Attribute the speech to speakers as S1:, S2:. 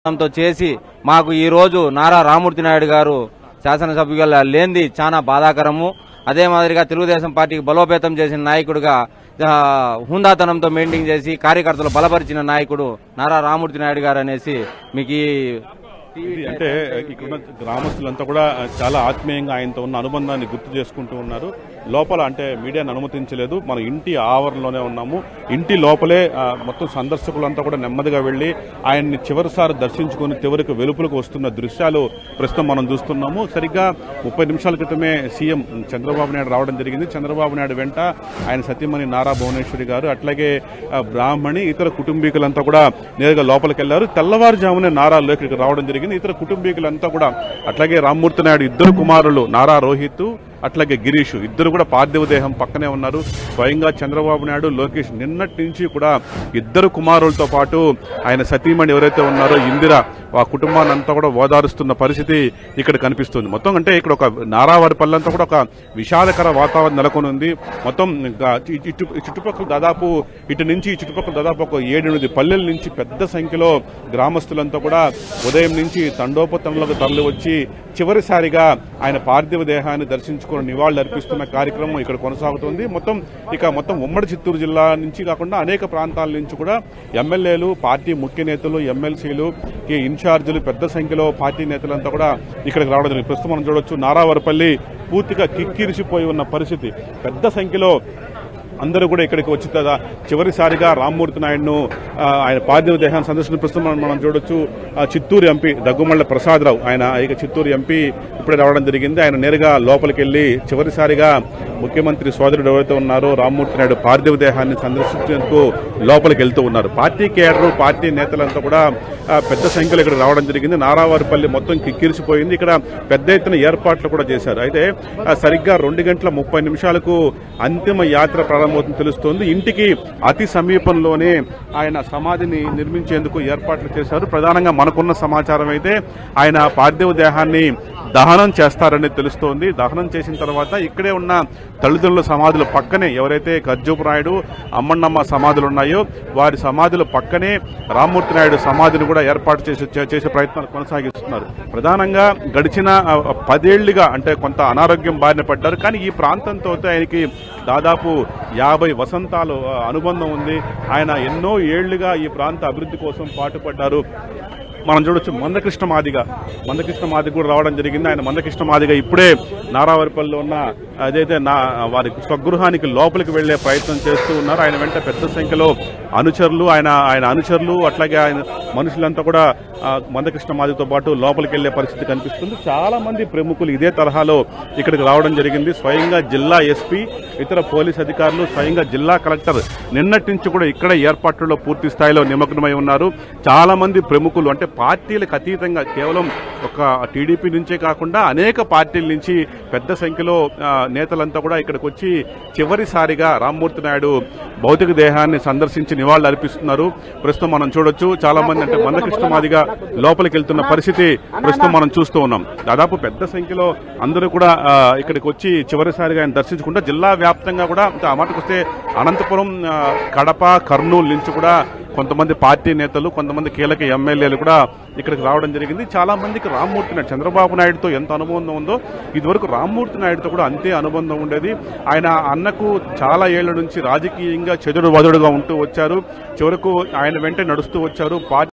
S1: తో చేసి మాకు ఈ రోజు నారా రామూర్తి నాయుడు గారు శాసనసభ్యుగా లేనిది చాలా బాధాకరము అదే మాదిరిగా తెలుగుదేశం పార్టీకి బలోపేతం చేసిన నాయకుడిగా ఆ, హుందాతనంతో మెయింటైన్ చేసి కార్యకర్తలు బలపరిచిన నాయకుడు నారా రామూర్తి నాయుడు గారు అనేసి మీకు ఈ
S2: ఇది అంటే ఇక్కడ ఉన్న గ్రామస్తులంతా కూడా చాలా ఆత్మీయంగా ఆయనతో ఉన్న అనుబంధాన్ని గుర్తు చేసుకుంటూ ఉన్నారు లోపల అంటే మీడియాను అనుమతించలేదు మన ఇంటి ఆవరణలోనే ఉన్నాము ఇంటి లోపలే ఆ, మొత్తం సందర్శకులంతా కూడా నెమ్మదిగా వెళ్లి ఆయన్ని చివరిసారి దర్శించుకుని చివరికి వెలుపులకు వస్తున్న దృశ్యాలు ప్రస్తుతం మనం చూస్తున్నాము సరిగ్గా ముప్పై నిమిషాల క్రితమే సీఎం చంద్రబాబు నాయుడు రావడం జరిగింది చంద్రబాబు నాయుడు వెంట ఆయన సతీమణి నారా భువనేశ్వరి గారు అట్లాగే ఆ, బ్రాహ్మణి ఇతర కుటుంబీకులంతా కూడా నేరుగా లోపలికి వెళ్లారు తెల్లవారుజామునే నారా లోకి రావడం జరిగింది ఇతర కుటుంబీకులంతా కూడా అట్లాగే రామ్మూర్తి నాయుడు ఇద్దరు కుమారులు నారా రోహిత్ అట్లాగే గిరీష్ ఇద్దరు కూడా పార్థివ దేహం పక్కనే ఉన్నారు స్వయంగా చంద్రబాబు నాయుడు లోకేష్ నిన్నటి నుంచి కూడా ఇద్దరు కుమారులతో పాటు ఆయన సతీమణి ఎవరైతే ఉన్నారో ఇందిర ఆ కుటుంబాన్ని అంతా కూడా ఓదారుస్తున్న పరిస్థితి ఇక్కడ కనిపిస్తుంది మొత్తం అంటే ఇక్కడ ఒక నారావారి పల్లెంతా కూడా ఒక విషాదకర వాతావరణం నెలకొని ఉంది మొత్తం గా- ఇటు ఇటు- ఈ చుట్టుపక్కల దాదాపు ఇటు నుంచి ఈ చుట్టుపక్కల దాదాపు ఒక ఏడెనిమిది పల్లెల నుంచి పెద్ద సంఖ్యలో గ్రామస్తులంతా కూడా ఉదయం నుంచి తండోపతంలోకి తరలి వచ్చి చివరిసారిగా ఆయన పార్థివ దేహాన్ని దర్శించుకుని నివాళులు అర్పిస్తున్న కార్యక్రమం ఇక్కడ కొనసాగుతుంది మొత్తం ఇక మొత్తం ఉమ్మడి చిత్తూరు జిల్లా నుంచి కాకుండా అనేక ప్రాంతాల నుంచి కూడా ఎమ్మెల్యేలు పార్టీ ముఖ్య నేతలు ఎమ్మెల్సీలు ఈ ఇన్ఛార్జీలు పెద్ద సంఖ్యలో పార్టీ నేతలంతా కూడా ఇక్కడికి రావడం జరిగింది ప్రస్తుతం మనం చూడొచ్చు నారావరపల్లి పూర్తిగా కిక్కిరిసిపోయి ఉన్న పరిస్థితి పెద్ద సంఖ్యలో అందరూ కూడా ఇక్కడికి వచ్చి కదా చివరిసారిగా రామ్మూర్తి నాయుడును ఆ, ఆయన పార్థివ దేహాన్ని సందర్శన ప్రస్తుతం మనం- మనం చూడొచ్చు ఆ, చిత్తూరు ఎంపీ దగ్గుమల్ల ప్రసాదరావు ఆయన ఇక చిత్తూరు ఎంపీ ఇప్పుడే రావడం జరిగింది ఆయన నేరుగా లోపలికి వెళ్లి చివరిసారిగా ముఖ్యమంత్రి సోదరుడు ఎవరైతే ఉన్నారో రామ్మూర్తి నాయుడు పార్థివ దేహాన్ని సందర్శించేందుకు లోపలికి వెళ్తూ ఉన్నారు పార్టీ కేడరు పార్టీ నేతలంతా కూడా ఆ, పెద్ద సంఖ్యలో ఇక్కడ రావడం జరిగింది నారావారిపల్లి మొత్తం కిక్కిరిసిపోయింది ఇక్కడ పెద్ద ఎత్తున ఏర్పాట్లు కూడా చేశారు అయితే ఆ, సరిగ్గా రెండు గంటల ముప్పై నిమిషాలకు అంతిమ యాత్ర ప్రారంభమవుతుంది తెలుస్తోంది ఇంటికి అతి సమీపంలోనే ఆయన సమాధిని నిర్మించేందుకు ఏర్పాట్లు చేశారు ప్రధానంగా మనకున్న సమాచారం అయితే ఆయన పార్థివ దేహాన్ని దహనం చేస్తారని తెలుస్తోంది దహనం చేసిన తర్వాత ఇక్కడే ఉన్న తల్లిదండ్రుల సమాధుల పక్కనే ఎవరైతే ఖర్జూపు నాయుడు అమ్మన్నమ్మ సమాధులు ఉన్నాయో వారి సమాధుల పక్కనే రామ్మూర్తి నాయుడు సమాధిని కూడా ఏర్పాటు చేసి చే- చేసే ప్రయత్నాలు కొనసాగిస్తున్నారు ప్రధానంగా గడిచిన ఆ, పదేళ్లుగా అంటే కొంత అనారోగ్యం బారిన పడ్డారు కానీ ఈ ప్రాంతంతో ఆయనకి దాదాపు యాభై వసంతాలు ఆ, అనుబంధం ఉంది ఆయన ఎన్నో ఏళ్లుగా ఈ ప్రాంత అభివృద్ధి కోసం పాటుపడ్డారు మనం చూడొచ్చు మందకృష్ణ మాదిగ మందకృష్ణ మాదిగ కూడా రావడం జరిగింది ఆయన మందకృష్ణ మాదిగ ఇప్పుడే నారావారిపల్లిలో ఉన్న అదైతే నా వారి స్వగృహానికి లోపలికి వెళ్లే ప్రయత్నం చేస్తూ ఉన్నారు ఆయన వెంట పెద్ద సంఖ్యలో అనుచరులు ఆయన ఆయన అనుచరులు అట్లాగే ఆయన మనుషులంతా కూడా ఆ, మందకృష్ణ మాదిగతో పాటు లోపలికి వెళ్లే పరిస్థితి కనిపిస్తుంది చాలా మంది ప్రముఖులు ఇదే తరహాలో ఇక్కడికి రావడం జరిగింది స్వయంగా జిల్లా ఎస్పీ ఇతర పోలీస్ అధికారులు స్వయంగా జిల్లా కలెక్టర్ నిన్నటి నుంచి కూడా ఇక్కడ ఏర్పాట్లలో పూర్తి స్థాయిలో నిమగ్నమై ఉన్నారు చాలా మంది ప్రముఖులు అంటే పార్టీలకు అతీతంగా కేవలం ఒక టీడీపీ నుంచే కాకుండా అనేక పార్టీల నుంచి పెద్ద సంఖ్యలో ఆ, నేతలంతా కూడా ఇక్కడికి వచ్చి చివరిసారిగా రామ్మూర్తి నాయుడు భౌతిక దేహాన్ని సందర్శించి నివాళులు అర్పిస్తున్నారు ప్రస్తుతం మనం చూడొచ్చు చాలా మంది అంటే మందకృష్ణ మాదిగా లోపలికి వెళ్తున్న పరిస్థితి ప్రస్తుతం మనం చూస్తూ ఉన్నాం దాదాపు పెద్ద సంఖ్యలో అందరూ కూడా ఆ, ఇక్కడికి వచ్చి చివరిసారిగా ఆయన దర్శించుకుంటా జిల్లా వ్యాప్తంగా కూడా ఆ మాటకు వస్తే అనంతపురం ఆ, కడప కర్నూలు నుంచి కూడా కొంతమంది పార్టీ నేతలు కొంతమంది కీలక ఎమ్మెల్యేలు కూడా ఇక్కడికి రావడం జరిగింది చాలా మందికి రామ్మూర్తి నాయుడు చంద్రబాబు నాయుడుతో ఎంత అనుబంధం ఉందో ఇదివరకు రామ్మూర్తి నాయుడుతో కూడా అంతే అనుబంధం ఉండేది ఆయన అన్నకు చాలా ఏళ్ల నుంచి రాజకీయంగా చెదుడు వదుడుగా ఉంటూ వచ్చారు చివరకు ఆయన వెంట నడుస్తూ వచ్చారు పార్టీ